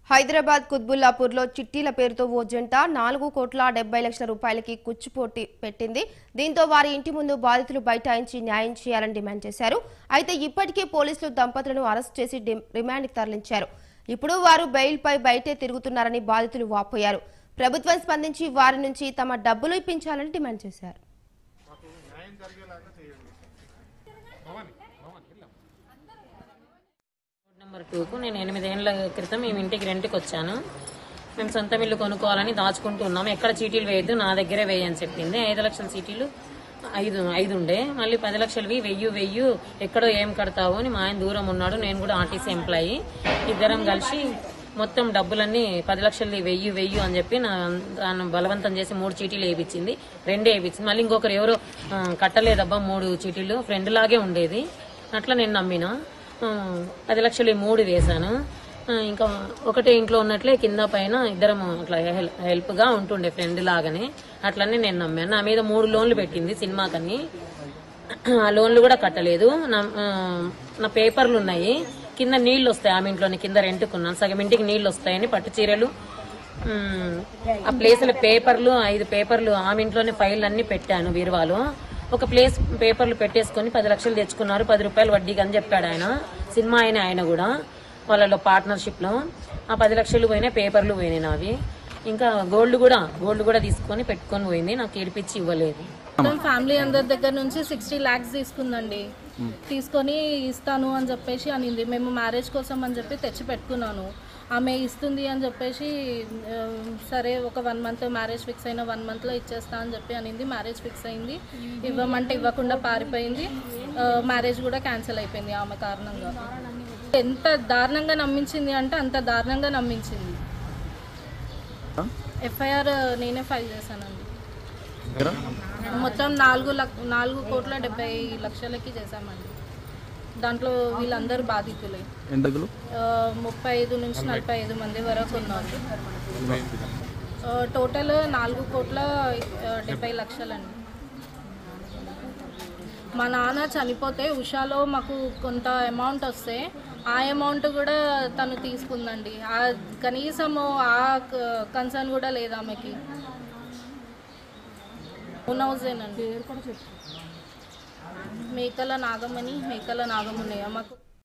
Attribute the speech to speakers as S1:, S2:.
S1: హైదరాబాద్ కుత్బుల్లాపూర్లో చిట్టీల పేరుతో ఓ జంట నాలుగు కోట్ల డెబ్బై లక్షల రూపాయలకి కుచ్చుపోటి పెట్టింది దీంతో వారి ఇంటి ముందు బాధితులు బైఠాయించి న్యాయం చేయాలని డిమాండ్ చేశారు అయితే ఇప్పటికే పోలీసులు దంపతులను అరెస్ట్ చేసి డి- రిమాండ్కి తరలించారు ఇప్పుడు వారు బెయిల్పై బయటే తిరుగుతున్నారని బాధితులు వాపోయారు ప్రభుత్వం స్పందించి వారి నుంచి తమ డబ్బులు ఇప్పించాలని డిమాండ్ చేశారు
S2: రోడ్ నెంబర్ టూకు నేను ఎనిమిదేళ్ల క్రితం మేము ఇంటికి రెంట్కి వచ్చాను మేము సొంత ఇల్లు కొనుక్కోవాలని దాచుకుంటూ ఉన్నాం ఎక్కడ చీటీలు వేయద్దు నా దగ్గరే వేయని చెప్పింది ఐదు లక్షల చీటీలు ఐదు ఐదు ఉండే మళ్ళీ పది లక్షలవి వెయ్యి వెయ్యి ఎక్కడో ఏం కడతావు అని మా ఆయన దూరం ఉన్నాడు నేను కూడా ఆర్టీసీ ఎంప్లాయీ ఇద్దరం కలిసి మొత్తం డబ్బులన్నీ పది లక్షలది వెయ్యి వెయ్యి అని చెప్పి నా దాన్ని బలవంతం చేసి మూడు చీటీలు వేయించింది రెండే వేయించింది మళ్ళీ ఇంకొకరు ఎవరో ఆ, కట్టలేదబ్బా మూడు చీటీలు ఫ్రెండ్ లాగే ఉండేది అట్లా నేను నమ్మిన ఆ, పది లక్షలు ఈ మూడు వేశాను ఆ, ఇంకా ఒకటే ఇంట్లో ఉన్నట్లే కింద పైన ఇద్దరం అట్లా హెల్- హెల్ప్ గా ఉంటుండే ఫ్రెండ్ లాగానే అట్లనే నేను నమ్మాను నా మీద మూడు లోన్లు పెట్టింది సినిమాకని ఆ లోన్లు కూడా కట్టలేదు నా ఆ, నా పేపర్లు ఉన్నాయి కింద నీళ్లు వస్తాయి ఆమె ఇంట్లోని కింద రెంట్కున్నాను సగం ఇంటికి నీళ్లు వస్తాయని పట్టు చీరలు ఉమ్, ఆ ప్లేసుల పేపర్లు ఐదు పేపర్లు ఆమె ఇంట్లోనే ఫైల్ అన్ని పెట్టాను బీరువాలో ఒక ప్లేస్ పేపర్లు పెట్టేసుకొని పది లక్షలు తెచ్చుకున్నారు పది రూపాయలు వడ్డీకి అని చెప్పాడు ఆయన సినిమా అయిన ఆయన కూడా వాళ్ళలో పార్ట్నర్షిప్ లో ఆ పది లక్షలు పోయినాయి పేపర్లు పోయినాయి నావి ఇంకా గోల్డ్ కూడా గోల్డ్ కూడా తీసుకొని పెట్టుకొని పోయింది నాకు ఏడిపించి ఇవ్వలేదు
S3: మొత్తం ఫ్యామిలీ అందరి దగ్గర నుంచి సిక్స్టీ ల్యాక్స్ తీసుకుందండి తీసుకొని ఇస్తాను అని చెప్పేసి అనింది మేము మ్యారేజ్ కోసం అని చెప్పి తెచ్చి పెట్టుకున్నాను ఆమె ఇస్తుంది అని చెప్పేసి ఆ, సరే ఒక వన్ మంత్ మ్యారేజ్ ఫిక్స్ అయిన వన్ మంత్లో ఇచ్చేస్తా అని చెప్పి అనింది మ్యారేజ్ ఫిక్స్ అయింది ఇవ్వమంటే ఇవ్వకుండా పారిపోయింది ఆ, మ్యారేజ్ కూడా క్యాన్సిల్ అయిపోయింది ఆమె కారణంగా ఎంత దారుణంగా నమ్మించింది అంటే అంత దారుణంగా నమ్మించింది ఎఫ్ఐఆర్ నేనే ఫైల్ చేశానండి మొత్తం నాలుగు లక్ నాలుగు కోట్ల డెబ్బై లక్షలకి చేశామండి దాంట్లో వీళ్ళందరూ బాధితులే
S4: ఎంతకులు
S3: ఆ, ముప్పై ఐదు నుంచి నలభై ఐదు మంది వరకు ఉన్నారు ఆ, టోటల్ నాలుగు కోట్ల ఆ, డెబ్బై లక్షలండి మా నాన్న చనిపోతే ఉషాలో మాకు కొంత అమౌంట్ వస్తే ఆ అమౌంట్ కూడా తను తీసుకుందండి ఆ కనీసము ఆ కన్సర్న్ కూడా లేదు ఆమెకి ఓన్ హౌసేనండి మేకల నాగమణి మేకల నాగమున్నయ్య మాకు